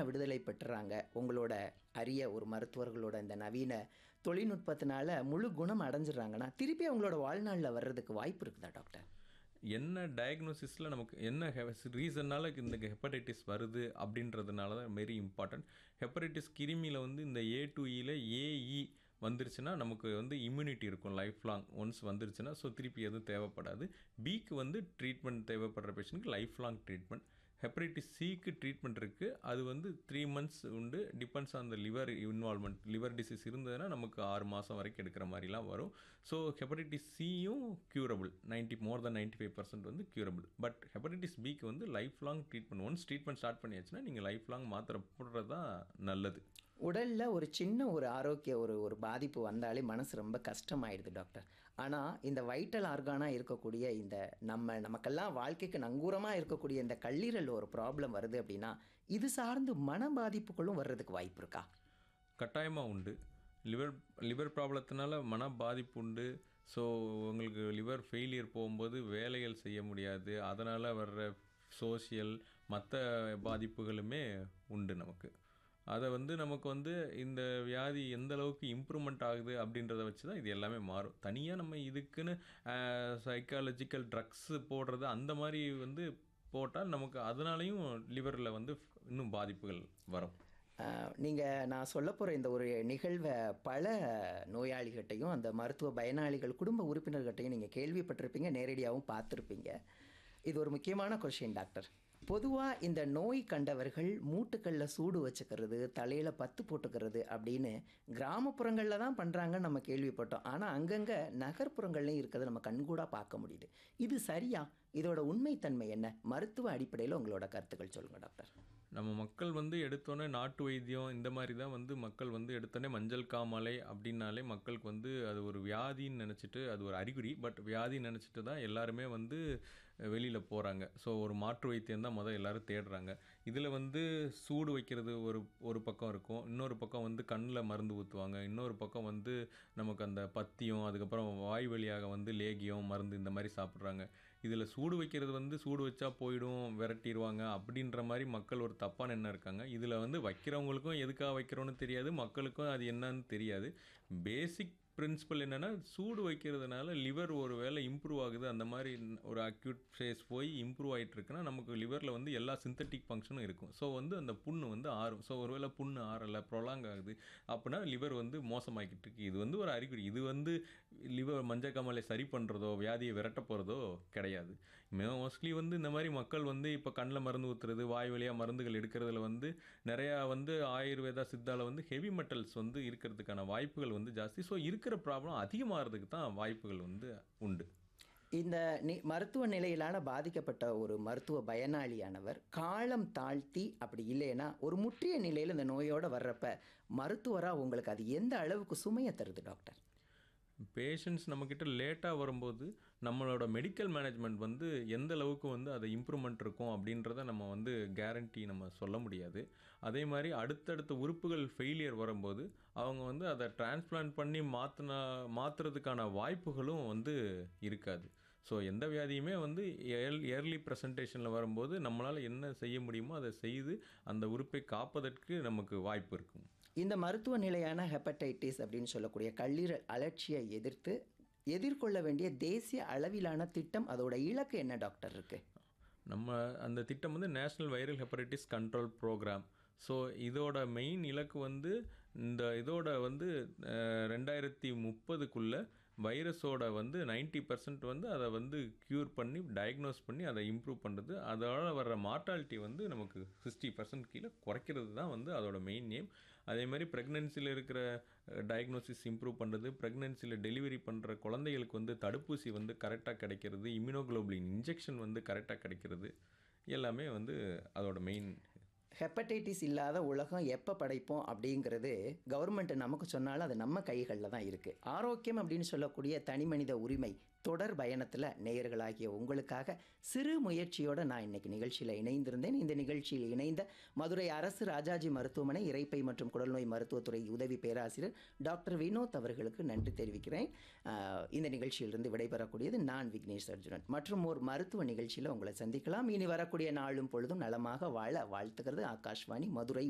முழுமையாக விடுதலை பெற்றுறாங்க உங்களோட அரிய ஒரு மருத்துவர்களோட இந்த நவீன தொழில்நுட்பத்தினால முழு குணம் அடைஞ்சிடுறாங்கன்னா திருப்பி அவங்களோட வாழ்நாளில் வர்றதுக்கு வாய்ப்பு இருக்குதா டாக்டர் என்ன டயக்னோசிஸில் நமக்கு என்ன ரீசன்னால இந்த ஹெப்படைட்டிஸ் வருது அப்படின்றதுனால தான் வெரி இம்பார்ட்டன்ட் ஹெப்படைட்டிஸ் கிருமியில் வந்து இந்த ஏ டு இயில் ஏஇ வந்துருச்சுன்னா நமக்கு வந்து இம்யூனிட்டி இருக்கும் லைஃப் லாங் ஒன்ஸ் வந்துருச்சுன்னா ஸோ திருப்பி எதுவும் தேவைப்படாது பிக்கு வந்து ட்ரீட்மெண்ட் தேவைப்படுற பேஷண்ட்க்கு லைஃப் லாங் ட்ரீட்மெண்ட் ஹெப்படைட்டிஸ் சிக்கு ட்ரீட்மெண்ட் இருக்குது அது வந்து த்ரீ மந்த்ஸ் உண்டு depends on the liver involvement liver disease இருந்ததுன்னா நமக்கு ஆறு மாதம் வரைக்கும் எடுக்கிற மாதிரிலாம் வரும் ஸோ ஹெப்படைட்டிஸ் சியும் curable ninety more than ninety five percent வந்து க்யூரபிள் பட் ஹெப்படைட்டிஸ் பிக்கு வந்து life long treatment once treatment start பண்ணியாச்சுன்னா நீங்கள் லைஃப் லாங் மாத்திரை போடுறது தான் நல்லது உடலில் ஒரு சின்ன ஒரு ஆரோக்கிய ஒரு ஒரு பாதிப்பு வந்தாலே மனசு ரொம்ப கஷ்டமாயிடுது டாக்டர் ஆனால் இந்த வைட்டல் ஆர்கானாக இருக்கக்கூடிய இந்த நம்ம நமக்கெல்லாம் வாழ்க்கைக்கு நங்கூரமாக இருக்கக்கூடிய இந்த கல்லீரல் ஒரு ப்ராப்ளம் வருது அப்படின்னா இது சார்ந்து மன பாதிப்புகளும் வர்றதுக்கு வாய்ப்பு இருக்கா கட்டாயமாக உண்டு லிவர் லிவர் ப்ராப்ளத்தினால மன பாதிப்பு உண்டு ஸோ உங்களுக்கு லிவர் ஃபெயிலியர் போகும்போது வேலைகள் செய்ய முடியாது அதனால் வர்ற சோஷியல் மற்ற பாதிப்புகளுமே உண்டு நமக்கு அதை வந்து நமக்கு வந்து இந்த வியாதி எந்த அளவுக்கு இம்ப்ரூவ்மெண்ட் ஆகுது அப்படின்றத வச்சு தான் இது எல்லாமே மாறும் தனியாக நம்ம இதுக்குன்னு சைக்காலஜிக்கல் ட்ரக்ஸு போடுறது அந்த மாதிரி வந்து போட்டால் நமக்கு அதனாலையும் லிவரில் வந்து இன்னும் பாதிப்புகள் வரும் நீங்கள் நான் சொல்ல போகிற இந்த ஒரு நிகழ்வை பல நோயாளிகிட்டையும் அந்த மருத்துவ பயனாளிகள் குடும்ப உறுப்பினர்கிட்டையும் நீங்கள் கேள்விப்பட்டிருப்பீங்க நேரடியாகவும் பார்த்துருப்பீங்க இது ஒரு முக்கியமான கொஷின் டாக்டர் பொதுவாக இந்த நோய் கண்டவர்கள் மூட்டுக்களில் சூடு வச்சுக்கிறது தலையில் பத்து போட்டுக்கிறது அப்படின்னு கிராமப்புறங்களில் தான் பண்ணுறாங்கன்னு நம்ம கேள்விப்பட்டோம் ஆனால் அங்கங்கே நகர்ப்புறங்கள்லையும் இருக்கிறத நம்ம கண்கூடாக பார்க்க முடியுது இது சரியா இதோட உண்மைத்தன்மை என்ன மருத்துவ அடிப்படையில் உங்களோட கருத்துக்கள் சொல்லுங்கள் டாக்டர் நம்ம மக்கள் வந்து எடுத்தோன்னே நாட்டு வைத்தியம் இந்த மாதிரி தான் வந்து மக்கள் வந்து எடுத்தோன்னே மஞ்சள் காமாலை அப்படின்னாலே மக்களுக்கு வந்து அது ஒரு வியாதின்னு நினச்சிட்டு அது ஒரு அறிகுறி பட் வியாதின்னு நினச்சிட்டு தான் எல்லாருமே வந்து வெளியில் போகிறாங்க ஸோ ஒரு மாற்று வைத்தியம் தான் முதல் எல்லோரும் தேடுறாங்க இதில் வந்து சூடு வைக்கிறது ஒரு ஒரு பக்கம் இருக்கும் இன்னொரு பக்கம் வந்து கண்ணில் மருந்து ஊற்றுவாங்க இன்னொரு பக்கம் வந்து நமக்கு அந்த பத்தியம் அதுக்கப்புறம் வாய் வழியாக வந்து லேகியம் மருந்து இந்த மாதிரி சாப்பிட்றாங்க இதில் சூடு வைக்கிறது வந்து சூடு வச்சா போயிடும் விரட்டிடுவாங்க அப்படின்ற மாதிரி மக்கள் ஒரு தப்பான எண்ணம் இருக்காங்க இதில் வந்து வைக்கிறவங்களுக்கும் எதுக்காக வைக்கிறோன்னு தெரியாது மக்களுக்கும் அது என்னன்னு தெரியாது பேசிக் பிரின்சிபல் என்னென்னா சூடு வைக்கிறதுனால லிவர் ஒரு வேளை இம்ப்ரூவ் ஆகுது அந்த மாதிரி ஒரு அக்யூட் ஃபேஸ் போய் இம்ப்ரூவ் ஆகிட்டு இருக்குன்னா நமக்கு லிவரில் வந்து எல்லா சிந்தட்டிக் ஃபங்க்ஷனும் இருக்கும் ஸோ வந்து அந்த புண்ணு வந்து ஆறும் ஸோ ஒருவேளை புண்ணு ஆறலை ப்ரொலாங் ஆகுது அப்படின்னா லிவர் வந்து மோசமாக்கிட்டு இருக்கு இது வந்து ஒரு அறிகுறி இது வந்து லிவர் மஞ்சள் காமாலை சரி பண்ணுறதோ வியாதியை விரட்ட போகிறதோ கிடையாது மோஸ்ட்லி வந்து இந்த மாதிரி மக்கள் வந்து இப்போ கண்ணில் மருந்து ஊற்றுறது வாய் வழியாக மருந்துகள் எடுக்கிறதுல வந்து நிறையா வந்து ஆயுர்வேதா சித்தாவில் வந்து ஹெவி மெட்டல்ஸ் வந்து இருக்கிறதுக்கான வாய்ப்புகள் வந்து ஜாஸ்தி ஸோ இருக்கிற ப்ராப்ளம் அதிகமாகிறதுக்கு தான் வாய்ப்புகள் வந்து உண்டு இந்த நி மருத்துவ நிலையிலான பாதிக்கப்பட்ட ஒரு மருத்துவ பயனாளியானவர் காலம் தாழ்த்தி அப்படி இல்லைன்னா ஒரு முற்றிய நிலையில் இந்த நோயோடு வர்றப்ப மருத்துவராக உங்களுக்கு அது எந்த அளவுக்கு சுமையை தருது டாக்டர் பேஷண்ட்ஸ் நம்மக்கிட்ட லேட்டாக வரும்போது நம்மளோட மெடிக்கல் மேனேஜ்மெண்ட் வந்து எந்த அளவுக்கு வந்து அதை இம்ப்ரூவ்மெண்ட் இருக்கும் அப்படின்றத நம்ம வந்து கேரண்டி நம்ம சொல்ல முடியாது அதே மாதிரி அடுத்தடுத்த உறுப்புகள் ஃபெயிலியர் வரும்போது அவங்க வந்து அதை டிரான்ஸ்பிளான்ட் பண்ணி மாற்றினா மாற்றுறதுக்கான வாய்ப்புகளும் வந்து இருக்காது ஸோ எந்த வியாதியுமே வந்து ஏர் இயர்லி ப்ரெசன்டேஷனில் வரும்போது நம்மளால் என்ன செய்ய முடியுமோ அதை செய்து அந்த உறுப்பை காப்பதற்கு நமக்கு வாய்ப்பு இருக்கும் இந்த மருத்துவ நிலையான ஹெப்படைட்டிஸ் அப்படின்னு சொல்லக்கூடிய கல்லீரல் அலட்சியை எதிர்த்து எதிர்கொள்ள வேண்டிய தேசிய அளவிலான திட்டம் அதோட இலக்கு என்ன டாக்டர் இருக்கு நம்ம அந்த திட்டம் வந்து national viral hepatitis control program so இதோட மெயின் இலக்கு வந்து இந்த இதோட வந்து ரெண்டாயிரத்தி முப்பதுக்குள்ளே வைரஸோட வந்து நைன்ட்டி பர்சன்ட் வந்து அதை வந்து க்யூர் பண்ணி டயக்னோஸ் பண்ணி அதை இம்ப்ரூவ் பண்ணுறது அதோட வர்ற மார்ட்டாலிட்டி வந்து நமக்கு சிக்ஸ்டி பர்சன்ட் கீழே குறைக்கிறது தான் வந்து அதோட மெயின் நேம் அதே மாதிரி ப்ரெக்னென்சியில் இருக்கிற டயக்னோசிஸ் இம்ப்ரூவ் பண்ணுறது ப்ரெக்னென்சியில் டெலிவரி பண்ணுற குழந்தைகளுக்கு வந்து தடுப்பூசி வந்து கரெக்டாக கிடைக்கிறது இம்யூனோக்ளோபுலின் இன்ஜெக்ஷன் வந்து கரெக்டாக கிடைக்கிறது எல்லாமே வந்து அதோட மெயின் ஹெப்படைட்டிஸ் இல்லாத உலகம் எப்போ படைப்போம் அப்படிங்கிறது கவர்மெண்ட் நமக்கு சொன்னாலும் அது நம்ம கைகளில் தான் இருக்குது ஆரோக்கியம் அப்படின்னு சொல்லக்கூடிய தனி மனித உரிமை தொடர் பயணத்தில் நேயர்களாகிய உங்களுக்காக சிறு முயற்சியோடு நான் இன்னைக்கு நிகழ்ச்சியில் இணைந்திருந்தேன் இந்த நிகழ்ச்சியில் இணைந்த மதுரை அரசு ராஜாஜி மருத்துவமனை இறைப்பை மற்றும் குடல்நோய் மருத்துவத்துறை உதவி பேராசிரியர் டாக்டர் வினோத் அவர்களுக்கு நன்றி தெரிவிக்கிறேன் ஆஹ் இந்த நிகழ்ச்சியிலிருந்து விடைபெறக்கூடியது நான் விக்னேஷ் அர்ஜுனன் மற்றும் ஒரு மருத்துவ நிகழ்ச்சியில் உங்களை சந்திக்கலாம் இனி வரக்கூடிய நாளும் பொழுதும் நலமாக வாழ வாழ்த்துக்கிறது ஆகாஷ்வாணி மதுரை